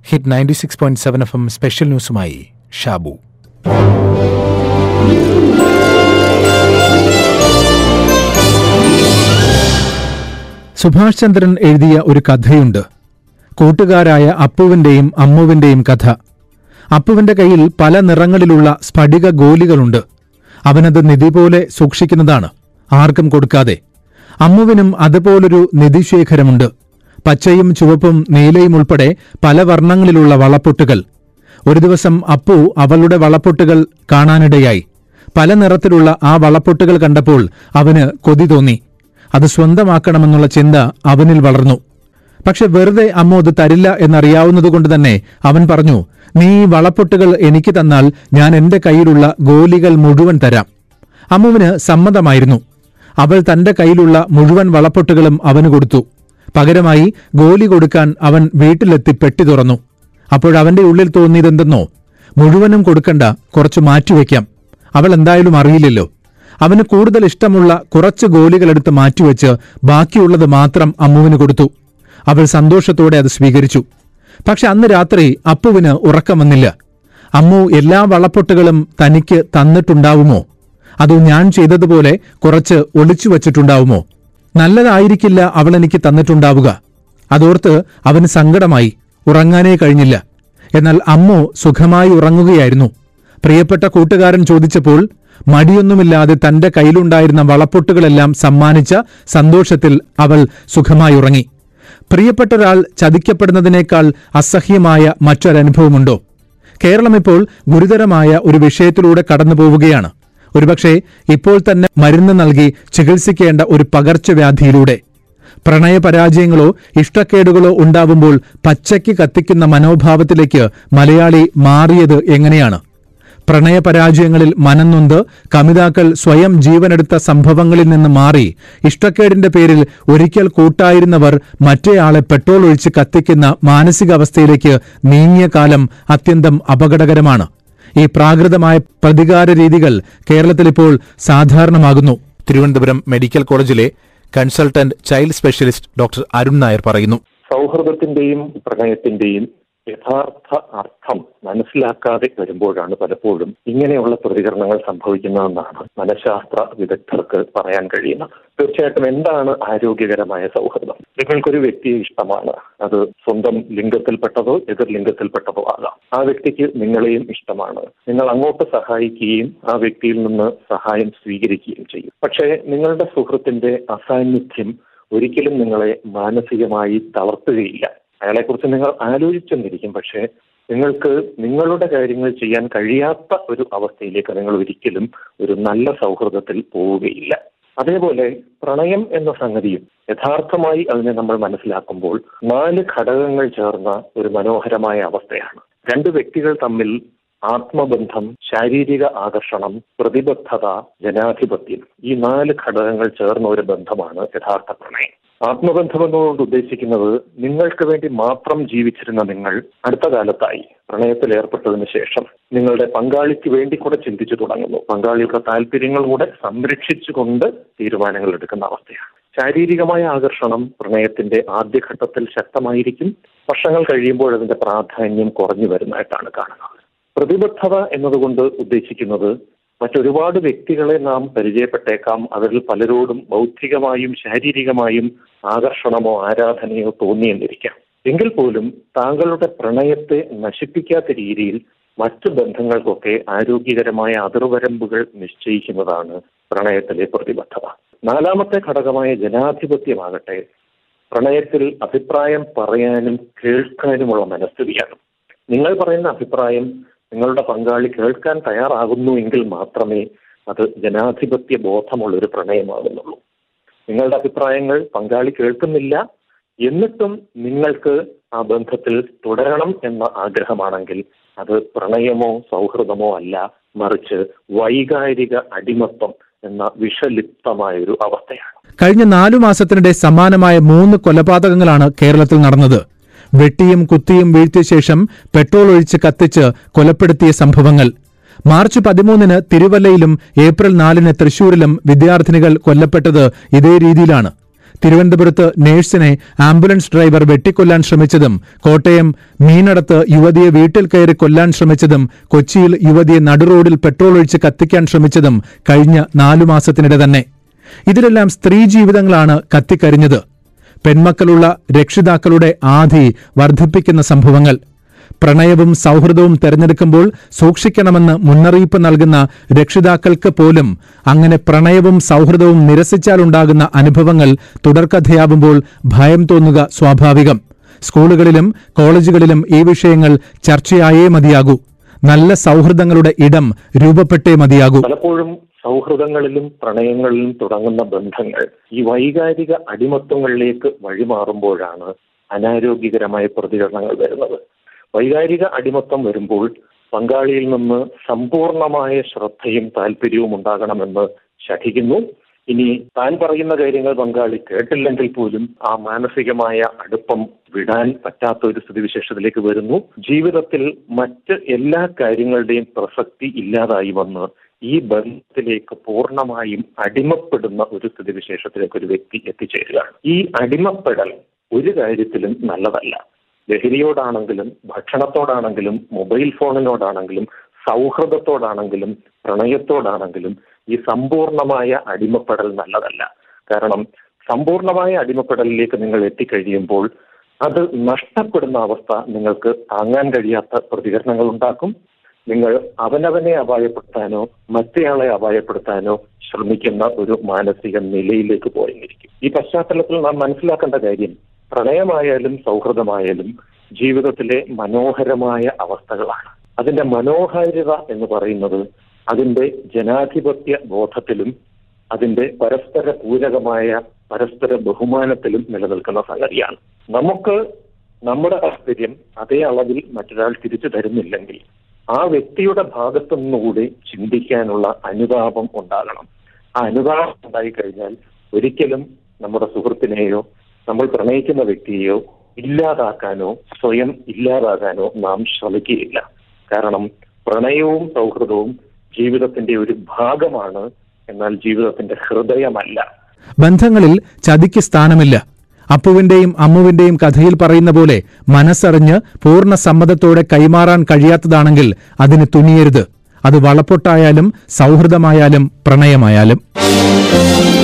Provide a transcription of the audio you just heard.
hit ninety six point seven F M special ന്യൂസുമായി ഷാബു സുഭാഷ് ചന്ദ്രൻ എഴുതിയ ഒരു കഥയുണ്ട് കൂട്ടുകാരായ അപ്പുവിന്റെയും അമ്മുവിന്റെയും കഥ അപ്പുവിന്റെ കയ്യിൽ പല നിറങ്ങളിലുള്ള സ്ഫടിക ഗോലികളുണ്ട് അവനത് നിധി പോലെ സൂക്ഷിക്കുന്നതാണ് ആർക്കും കൊടുക്കാതെ അമ്മുവിനും അതുപോലൊരു നിധിശേഖരമുണ്ട് പച്ചയും ചുവപ്പും നീലയും ഉൾപ്പെടെ പല വർണ്ണങ്ങളിലുള്ള വളപ്പൊട്ടുകൾ ഒരു ദിവസം അപ്പു അവളുടെ വളപ്പൊട്ടുകൾ കാണാനിടയായി പല നിറത്തിലുള്ള ആ വളപ്പൊട്ടുകൾ കണ്ടപ്പോൾ അവന് കൊതി തോന്നി അത് സ്വന്തമാക്കണമെന്നുള്ള ചിന്ത അവനിൽ വളർന്നു പക്ഷെ വെറുതെ അമ്മ അത് തരില്ല എന്നറിയാവുന്നതുകൊണ്ട് തന്നെ അവൻ പറഞ്ഞു നീ ഈ വളപ്പൊട്ടുകൾ എനിക്ക് തന്നാൽ ഞാൻ എന്റെ കയ്യിലുള്ള ഗോലികൾ മുഴുവൻ തരാം അമ്മുവിന് സമ്മതമായിരുന്നു അവൾ തന്റെ കയ്യിലുള്ള മുഴുവൻ വളപ്പൊട്ടുകളും അവന് കൊടുത്തു പകരമായി ഗോലി കൊടുക്കാൻ അവൻ വീട്ടിലെത്തി പെട്ടി തുറന്നു അപ്പോഴവന്റെ ഉള്ളിൽ തോന്നിയതെന്തെന്നോ മുഴുവനും കൊടുക്കണ്ട കുറച്ച് മാറ്റിവെക്കാം അവൾ എന്തായാലും അറിയില്ലല്ലോ അവന് കൂടുതൽ ഇഷ്ടമുള്ള കുറച്ച് ഗോലികളെടുത്ത് മാറ്റിവെച്ച് ബാക്കിയുള്ളത് മാത്രം അമ്മുവിന് കൊടുത്തു അവൾ സന്തോഷത്തോടെ അത് സ്വീകരിച്ചു പക്ഷെ അന്ന് രാത്രി അപ്പുവിന് ഉറക്കം വന്നില്ല അമ്മു എല്ലാ വളപ്പൊട്ടുകളും തനിക്ക് തന്നിട്ടുണ്ടാവുമോ അതോ ഞാൻ ചെയ്തതുപോലെ കുറച്ച് ഒളിച്ചു വച്ചിട്ടുണ്ടാവുമോ നല്ലതായിരിക്കില്ല അവൾ എനിക്ക് തന്നിട്ടുണ്ടാവുക അതോർത്ത് അവന് സങ്കടമായി ഉറങ്ങാനേ കഴിഞ്ഞില്ല എന്നാൽ അമ്മു സുഖമായി ഉറങ്ങുകയായിരുന്നു പ്രിയപ്പെട്ട കൂട്ടുകാരൻ ചോദിച്ചപ്പോൾ മടിയൊന്നുമില്ലാതെ തന്റെ കയ്യിലുണ്ടായിരുന്ന വളപ്പൊട്ടുകളെല്ലാം സമ്മാനിച്ച സന്തോഷത്തിൽ അവൾ സുഖമായി ഉറങ്ങി പ്രിയപ്പെട്ട ഒരാൾ ചതിക്കപ്പെടുന്നതിനേക്കാൾ അസഹ്യമായ മറ്റൊരനുഭവമുണ്ടോ കേരളം ഇപ്പോൾ ഗുരുതരമായ ഒരു വിഷയത്തിലൂടെ കടന്നു പോവുകയാണ് ഒരുപക്ഷെ ഇപ്പോൾ തന്നെ മരുന്ന് നൽകി ചികിത്സിക്കേണ്ട ഒരു പകർച്ചവ്യാധിയിലൂടെ പ്രണയപരാജയങ്ങളോ ഇഷ്ടക്കേടുകളോ ഉണ്ടാവുമ്പോൾ പച്ചയ്ക്ക് കത്തിക്കുന്ന മനോഭാവത്തിലേക്ക് മലയാളി മാറിയത് എങ്ങനെയാണ് പ്രണയപരാജയങ്ങളിൽ മനംനൊന്ത് കമിതാക്കൾ സ്വയം ജീവനെടുത്ത സംഭവങ്ങളിൽ നിന്ന് മാറി ഇഷ്ടക്കേടിന്റെ പേരിൽ ഒരിക്കൽ കൂട്ടായിരുന്നവർ മറ്റേയാളെ പെട്രോൾ ഒഴിച്ച് കത്തിക്കുന്ന മാനസികാവസ്ഥയിലേക്ക് നീങ്ങിയ കാലം അത്യന്തം അപകടകരമാണ് ഈ പ്രാകൃതമായ പ്രതികാര രീതികൾ കേരളത്തിലിപ്പോൾ സാധാരണമാകുന്നു തിരുവനന്തപുരം മെഡിക്കൽ കോളേജിലെ consultant child specialist doctor Arun Nair പറയുന്നു സൗഹൃദത്തിന്റെയും പ്രണയത്തിന്റെയും യഥാർത്ഥ അർത്ഥം മനസ്സിലാക്കാതെ വരുമ്പോഴാണ് പലപ്പോഴും ഇങ്ങനെയുള്ള പ്രതികരണങ്ങൾ സംഭവിക്കുന്നതെന്നാണ് മനഃശാസ്ത്ര വിദഗ്ധർക്ക് പറയാൻ കഴിയുന്നത് തീർച്ചയായിട്ടും എന്താണ് ആരോഗ്യകരമായ സൗഹൃദം നിങ്ങൾക്കൊരു വ്യക്തിയെ ഇഷ്ടമാണ് അത് സ്വന്തം ലിംഗത്തിൽപ്പെട്ടതോ എതിർ ലിംഗത്തിൽപ്പെട്ടതോ ആകാം ആ വ്യക്തിക്ക് നിങ്ങളെയും ഇഷ്ടമാണ് നിങ്ങൾ അങ്ങോട്ട് സഹായിക്കുകയും ആ വ്യക്തിയിൽ നിന്ന് സഹായം സ്വീകരിക്കുകയും ചെയ്യും പക്ഷേ നിങ്ങളുടെ സുഹൃത്തിന്റെ അസാന്നിധ്യം ഒരിക്കലും നിങ്ങളെ മാനസികമായി തളർത്തുകയില്ല അയാളെക്കുറിച്ച് നിങ്ങൾ ആലോചിച്ചെന്നിരിക്കും പക്ഷേ നിങ്ങൾക്ക് നിങ്ങളുടെ കാര്യങ്ങൾ ചെയ്യാൻ കഴിയാത്ത ഒരു അവസ്ഥയിലേക്ക് നിങ്ങൾ ഒരിക്കലും ഒരു നല്ല സൗഹൃദത്തിൽ പോവുകയില്ല അതേപോലെ പ്രണയം എന്ന സംഗതിയും യഥാർത്ഥമായി അതിനെ നമ്മൾ മനസ്സിലാക്കുമ്പോൾ നാല് ഘടകങ്ങൾ ചേർന്ന ഒരു മനോഹരമായ അവസ്ഥയാണ് രണ്ട് വ്യക്തികൾ തമ്മിൽ ആത്മബന്ധം ശാരീരിക ആകർഷണം പ്രതിബദ്ധത ജനാധിപത്യം ഈ നാല് ഘടകങ്ങൾ ചേർന്ന ഒരു ബന്ധമാണ് യഥാർത്ഥ പ്രണയം ആത്മബന്ധം എന്നുകൊണ്ട് ഉദ്ദേശിക്കുന്നത് നിങ്ങൾക്ക് വേണ്ടി മാത്രം ജീവിച്ചിരുന്ന നിങ്ങൾ അടുത്ത കാലത്തായി പ്രണയത്തിൽ ഏർപ്പെട്ടതിന് ശേഷം നിങ്ങളുടെ പങ്കാളിക്ക് വേണ്ടി കൂടെ ചിന്തിച്ചു തുടങ്ങുന്നു പങ്കാളിയുടെ താല്പര്യങ്ങൾ കൂടെ സംരക്ഷിച്ചുകൊണ്ട് തീരുമാനങ്ങൾ എടുക്കുന്ന അവസ്ഥയാണ് ശാരീരികമായ ആകർഷണം പ്രണയത്തിന്റെ ആദ്യഘട്ടത്തിൽ ശക്തമായിരിക്കും വർഷങ്ങൾ കഴിയുമ്പോൾ അതിന്റെ പ്രാധാന്യം കുറഞ്ഞു വരുന്നതായിട്ടാണ് കാണുന്നത് പ്രതിബദ്ധത എന്നതുകൊണ്ട് ഉദ്ദേശിക്കുന്നത് മറ്റൊരുപാട് വ്യക്തികളെ നാം പരിചയപ്പെട്ടേക്കാം അവരിൽ പലരോടും ബൗദ്ധികമായും ശാരീരികമായും ആകർഷണമോ ആരാധനയോ തോന്നിയെന്നിരിക്കാം എങ്കിൽ പോലും താങ്കളുടെ പ്രണയത്തെ നശിപ്പിക്കാത്ത രീതിയിൽ മറ്റു ബന്ധങ്ങൾക്കൊക്കെ ആരോഗ്യകരമായ അതിർവരമ്പുകൾ നിശ്ചയിക്കുന്നതാണ് പ്രണയത്തിലെ പ്രതിബദ്ധത നാലാമത്തെ ഘടകമായ ജനാധിപത്യമാകട്ടെ പ്രണയത്തിൽ അഭിപ്രായം പറയാനും കേൾക്കാനുമുള്ള മനസ്ഥിതിയാണ് നിങ്ങൾ പറയുന്ന അഭിപ്രായം നിങ്ങളുടെ പങ്കാളി കേൾക്കാൻ തയ്യാറാകുന്നു എങ്കിൽ മാത്രമേ അത് ജനാധിപത്യ ബോധമുള്ള ഒരു പ്രണയമാകുന്നുള്ളൂ നിങ്ങളുടെ അഭിപ്രായങ്ങൾ പങ്കാളി കേൾക്കുന്നില്ല എന്നിട്ടും നിങ്ങൾക്ക് ആ ബന്ധത്തിൽ തുടരണം എന്ന ആഗ്രഹമാണെങ്കിൽ അത് പ്രണയമോ സൗഹൃദമോ അല്ല മറിച്ച് വൈകാരിക അടിമത്വം എന്ന വിഷലിപ്തമായ ഒരു അവസ്ഥയാണ് കഴിഞ്ഞ നാലു മാസത്തിനിടെ സമാനമായ മൂന്ന് കൊലപാതകങ്ങളാണ് കേരളത്തിൽ നടന്നത് വെട്ടിയും കുത്തിയും വീഴ്ത്തിയ ശേഷം പെട്രോൾ ഒഴിച്ച് കത്തിച്ച് കൊലപ്പെടുത്തിയ സംഭവങ്ങൾ മാർച്ച് പതിമൂന്നിന് തിരുവല്ലയിലും ഏപ്രിൽ നാലിന് തൃശൂരിലും വിദ്യാർത്ഥിനികൾ കൊല്ലപ്പെട്ടത് ഇതേ രീതിയിലാണ് തിരുവനന്തപുരത്ത് നേഴ്സിനെ ആംബുലൻസ് ഡ്രൈവർ വെട്ടിക്കൊല്ലാൻ ശ്രമിച്ചതും കോട്ടയം മീനടത്ത് യുവതിയെ വീട്ടിൽ കയറി കൊല്ലാൻ ശ്രമിച്ചതും കൊച്ചിയിൽ യുവതിയെ നടുറോഡിൽ പെട്രോൾ ഒഴിച്ച് കത്തിക്കാൻ ശ്രമിച്ചതും കഴിഞ്ഞ നാലു മാസത്തിനിടെ തന്നെ ഇതിലെല്ലാം സ്ത്രീ ജീവിതങ്ങളാണ് കത്തിക്കരിഞ്ഞത് പെൺമക്കളുള്ള രക്ഷിതാക്കളുടെ ആധി വർദ്ധിപ്പിക്കുന്ന സംഭവങ്ങൾ പ്രണയവും സൗഹൃദവും തെരഞ്ഞെടുക്കുമ്പോൾ സൂക്ഷിക്കണമെന്ന് മുന്നറിയിപ്പ് നൽകുന്ന രക്ഷിതാക്കൾക്ക് പോലും അങ്ങനെ പ്രണയവും സൗഹൃദവും നിരസിച്ചാലുണ്ടാകുന്ന അനുഭവങ്ങൾ തുടർക്കഥയാവുമ്പോൾ ഭയം തോന്നുക സ്വാഭാവികം സ്കൂളുകളിലും കോളേജുകളിലും ഈ വിഷയങ്ങൾ ചർച്ചയായേ മതിയാകൂ നല്ല സൗഹൃദങ്ങളുടെ ഇടം രൂപപ്പെട്ടേ മതിയാകൂ പലപ്പോഴും സൗഹൃദങ്ങളിലും പ്രണയങ്ങളിലും തുടങ്ങുന്ന ബന്ധങ്ങൾ ഈ വൈകാരിക അടിമത്വങ്ങളിലേക്ക് വഴിമാറുമ്പോഴാണ് അനാരോഗ്യകരമായ പ്രതികരണങ്ങൾ വരുന്നത് വൈകാരിക അടിമത്വം വരുമ്പോൾ പങ്കാളിയിൽ നിന്ന് സമ്പൂർണമായ ശ്രദ്ധയും താല്പര്യവും ഉണ്ടാകണമെന്ന് ശഠിക്കുന്നു ഇനി താൻ പറയുന്ന കാര്യങ്ങൾ പങ്കാളി കേട്ടില്ലെങ്കിൽ പോലും ആ മാനസികമായ അടുപ്പം വിടാൻ പറ്റാത്ത ഒരു സ്ഥിതിവിശേഷത്തിലേക്ക് വരുന്നു ജീവിതത്തിൽ മറ്റ് എല്ലാ കാര്യങ്ങളുടെയും പ്രസക്തി ഇല്ലാതായി വന്ന് ഈ ബന്ധത്തിലേക്ക് പൂർണ്ണമായും അടിമപ്പെടുന്ന ഒരു സ്ഥിതിവിശേഷത്തിലേക്ക് ഒരു വ്യക്തി എത്തിച്ചേരുകയാണ് ഈ അടിമപ്പെടൽ ഒരു കാര്യത്തിലും നല്ലതല്ല ലഹരിയോടാണെങ്കിലും ഭക്ഷണത്തോടാണെങ്കിലും മൊബൈൽ ഫോണിനോടാണെങ്കിലും സൗഹൃദത്തോടാണെങ്കിലും പ്രണയത്തോടാണെങ്കിലും ഈ സമ്പൂർണമായ അടിമപ്പെടൽ നല്ലതല്ല കാരണം സമ്പൂർണമായ അടിമപ്പെടലിലേക്ക് നിങ്ങൾ എത്തിക്കഴിയുമ്പോൾ അത് നഷ്ടപ്പെടുന്ന അവസ്ഥ നിങ്ങൾക്ക് താങ്ങാൻ കഴിയാത്ത പ്രതികരണങ്ങൾ ഉണ്ടാക്കും നിങ്ങൾ അവനവനെ അപായപ്പെടുത്താനോ മറ്റേയാളെ അപായപ്പെടുത്താനോ ശ്രമിക്കുന്ന ഒരു മാനസിക നിലയിലേക്ക് പോയിരിക്കും ഈ പശ്ചാത്തലത്തിൽ നാം മനസ്സിലാക്കേണ്ട കാര്യം പ്രണയമായാലും സൗഹൃദമായാലും ജീവിതത്തിലെ മനോഹരമായ അവസ്ഥകളാണ് അതിന്റെ മനോഹാരിത എന്ന് പറയുന്നത് അതിന്റെ ജനാധിപത്യ ബോധത്തിലും അതിന്റെ പരസ്പര പൂരകമായ പരസ്പര ബഹുമാനത്തിലും നിലനിൽക്കുന്ന സംഗതിയാണ് നമുക്ക് നമ്മുടെ താല്പര്യം അതേ അളവിൽ മറ്റൊരാൾ തിരിച്ചു തരുന്നില്ലെങ്കിൽ ആ വ്യക്തിയുടെ ഭാഗത്തു നിന്നുകൂടി ചിന്തിക്കാനുള്ള അനുതാപം ഉണ്ടാകണം ആ അനുതാപം ഉണ്ടായി കഴിഞ്ഞാൽ ഒരിക്കലും നമ്മുടെ സുഹൃത്തിനെയോ നമ്മൾ പ്രണയിക്കുന്ന വ്യക്തിയെയോ ഇല്ലാതാക്കാനോ സ്വയം ഇല്ലാതാകാനോ നാം ശ്രമിക്കുകയില്ല കാരണം പ്രണയവും സൗഹൃദവും ജീവിതത്തിന്റെ ഒരു ഭാഗമാണ് എന്നാൽ ജീവിതത്തിന്റെ ഹൃദയമല്ല ബന്ധങ്ങളിൽ ചതിക്ക് സ്ഥാനമില്ല അപ്പുവിന്റെയും അമ്മുവിന്റെയും കഥയിൽ പറയുന്ന പോലെ മനസ്സറിഞ്ഞ് പൂർണ്ണ സമ്മതത്തോടെ കൈമാറാൻ കഴിയാത്തതാണെങ്കിൽ അതിന് തുനിയരുത് അത് വളപ്പൊട്ടായാലും സൗഹൃദമായാലും പ്രണയമായാലും